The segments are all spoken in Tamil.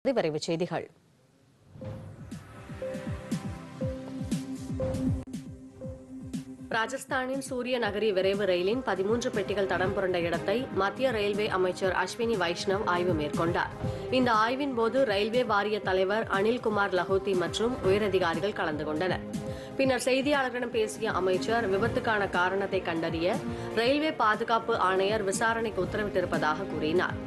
விரைவுச் செய்திகள் ராஜஸ்தானின் சூரிய நகரி விரைவு ரயிலின் பதிமூன்று பெட்டிகள் தடம் புரண்ட இடத்தை மத்திய ரயில்வே அமைச்சர் அஸ்வினி வைஷ்ணவ் ஆய்வு மேற்கொண்டார் இந்த ஆய்வின் போது ரயில்வே வாரிய தலைவர் அனில்குமார் லஹோத்தி மற்றும் உயரதிகாரிகள் கலந்து கொண்டனர் பின்னர் செய்தியாளர்களிடம் பேசிய அமைச்சர் விபத்துக்கான காரணத்தை கண்டறிய ரயில்வே பாதுகாப்பு ஆணையர் விசாரணைக்கு உத்தரவிட்டிருப்பதாக கூறினார்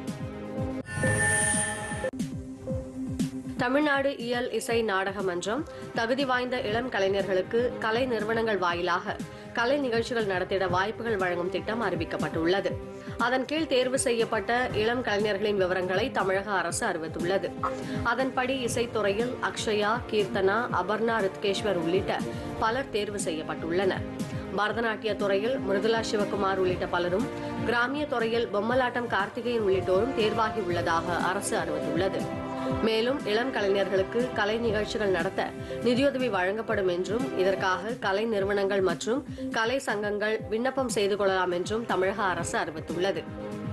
தமிழ்நாடு இயல் இசை நாடக மன்றம் தகுதி வாய்ந்த இளம் கலைஞர்களுக்கு கலை நிறுவனங்கள் வாயிலாக கலை நிகழ்ச்சிகள் நடத்திட வாய்ப்புகள் வழங்கும் திட்டம் அறிவிக்கப்பட்டுள்ளது அதன் கீழ் தேர்வு செய்யப்பட்ட இளம் கலைஞர்களின் விவரங்களை தமிழக அரசு அறிவித்துள்ளது அதன்படி இசைத்துறையில் அக்ஷயா கீர்த்தனா அபர்ணா ரித்கேஸ்வர் உள்ளிட்ட பலர் தேர்வு செய்யப்பட்டுள்ளனர் பரதநாட்டிய துறையில் மிருதுலா சிவகுமார் உள்ளிட்ட பலரும் கிராமிய துறையில் பொம்மலாட்டம் கார்த்திகேயன் உள்ளிட்டோரும் தேர்வாகி உள்ளதாக அரசு அறிவித்துள்ளது மேலும் இளம் கலைஞர்களுக்கு கலை நிகழ்ச்சிகள் நடத்த நிதியுதவி வழங்கப்படும் என்றும் இதற்காக கலை நிறுவனங்கள் மற்றும் கலை சங்கங்கள் விண்ணப்பம் செய்து கொள்ளலாம் என்றும் தமிழக அரசு அறிவித்துள்ளது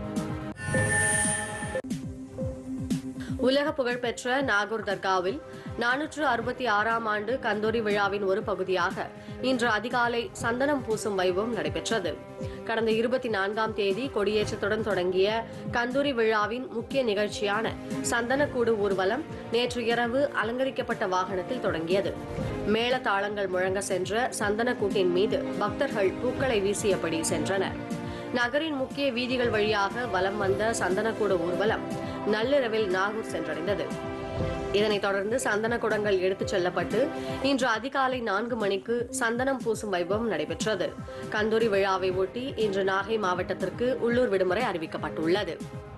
உலக புகழ்பெற்ற நாகூர் தர்காவில் நானூற்று அறுபத்தி ஆறாம் ஆண்டு கந்தூரி விழாவின் ஒரு பகுதியாக இன்று அதிகாலை சந்தனம் பூசும் வைபவம் நடைபெற்றது கடந்த இருபத்தி நான்காம் தேதி கொடியேற்றத்துடன் தொடங்கிய கந்தூரி விழாவின் முக்கிய நிகழ்ச்சியான சந்தனக்கூடு ஊர்வலம் நேற்று இரவு அலங்கரிக்கப்பட்ட வாகனத்தில் தொடங்கியது மேள தாளங்கள் முழங்க சென்ற சந்தனக்கூட்டின் மீது பக்தர்கள் பூக்களை வீசியபடி சென்றனர் நகரின் முக்கிய வீதிகள் வழியாக வலம் வந்த சந்தனக்கூடு ஊர்வலம் நள்ளிரவில் நாகூர் சென்றடைந்தது இதனைத் தொடர்ந்து சந்தன குடங்கள் எடுத்துச் செல்லப்பட்டு இன்று அதிகாலை நான்கு மணிக்கு சந்தனம் பூசும் வைபவம் நடைபெற்றது கந்தூரி விழாவை ஒட்டி இன்று நாகை மாவட்டத்திற்கு உள்ளூர் விடுமுறை அறிவிக்கப்பட்டுள்ளது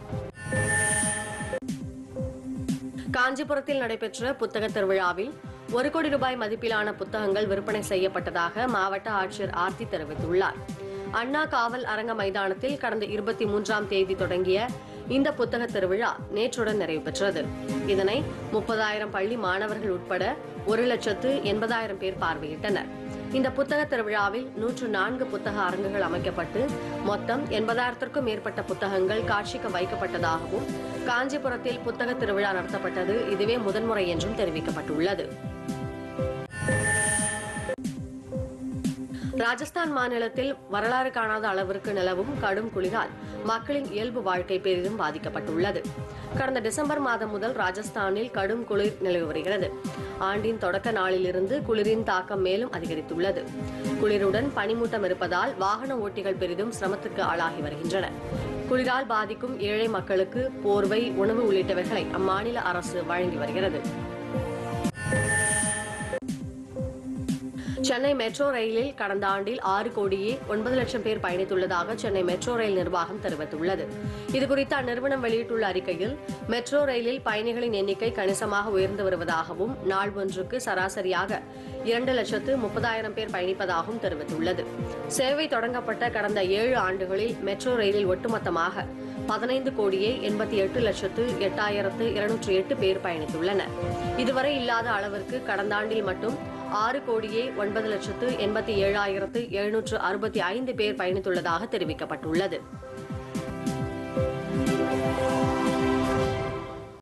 காஞ்சிபுரத்தில் நடைபெற்ற புத்தக திருவிழாவில் ஒரு கோடி ரூபாய் மதிப்பிலான புத்தகங்கள் விற்பனை செய்யப்பட்டதாக மாவட்ட ஆட்சியர் ஆர்த்தி தெரிவித்துள்ளார் அண்ணா காவல் அரங்க மைதானத்தில் கடந்த இருபத்தி மூன்றாம் தேதி தொடங்கிய இந்த புத்தக திருவிழா நேற்றுடன் நிறைவு பெற்றது இதனை முப்பதாயிரம் பள்ளி மாணவர்கள் உட்பட ஒரு லட்சத்து எண்பதாயிரம் பேர் பார்வையிட்டனர் இந்த புத்தக திருவிழாவில் நூற்று நான்கு புத்தக அரங்குகள் அமைக்கப்பட்டு மொத்தம் எண்பதாயிரத்திற்கும் மேற்பட்ட புத்தகங்கள் காட்சிக்கு வைக்கப்பட்டதாகவும் காஞ்சிபுரத்தில் புத்தக திருவிழா நடத்தப்பட்டது இதுவே முதன்முறை என்றும் தெரிவிக்கப்பட்டுள்ளது ராஜஸ்தான் மாநிலத்தில் வரலாறு காணாத அளவிற்கு நிலவும் கடும் குளிரால் மக்களின் இயல்பு வாழ்க்கை பெரிதும் பாதிக்கப்பட்டுள்ளது கடந்த டிசம்பர் மாதம் முதல் ராஜஸ்தானில் கடும் குளிர் நிலவி வருகிறது ஆண்டின் தொடக்க நாளிலிருந்து குளிரின் தாக்கம் மேலும் அதிகரித்துள்ளது குளிருடன் பனிமூட்டம் இருப்பதால் வாகன ஓட்டிகள் பெரிதும் சிரமத்துக்கு ஆளாகி வருகின்றனர் குளிரால் பாதிக்கும் ஏழை மக்களுக்கு போர்வை உணவு உள்ளிட்டவைகளை அம்மாநில அரசு வழங்கி வருகிறது சென்னை மெட்ரோ ரயிலில் கடந்த ஆண்டில் ஆறு கோடியே ஒன்பது லட்சம் பேர் பயணித்துள்ளதாக சென்னை மெட்ரோ ரயில் நிர்வாகம் தெரிவித்துள்ளது இதுகுறித்து அந்நிறுவனம் வெளியிட்டுள்ள அறிக்கையில் மெட்ரோ ரயிலில் பயணிகளின் எண்ணிக்கை கணிசமாக உயர்ந்து வருவதாகவும் நாள் ஒன்றுக்கு சராசரியாக இரண்டு லட்சத்து முப்பதாயிரம் பேர் பயணிப்பதாகவும் தெரிவித்துள்ளது சேவை தொடங்கப்பட்ட கடந்த ஏழு ஆண்டுகளில் மெட்ரோ ரயிலில் ஒட்டுமொத்தமாக பதினைந்து கோடியே எண்பத்தி எட்டு லட்சத்து எட்டாயிரத்து இருநூற்றி எட்டு பேர் பயணித்துள்ளனர் இதுவரை இல்லாத அளவிற்கு கடந்த ஆண்டில் மட்டும் ஆறு கோடியே ஒன்பது லட்சத்து எண்பத்தி ஏழாயிரத்து எழுநூற்று அறுபத்தி ஐந்து பேர் பயணித்துள்ளதாக தெரிவிக்கப்பட்டுள்ளது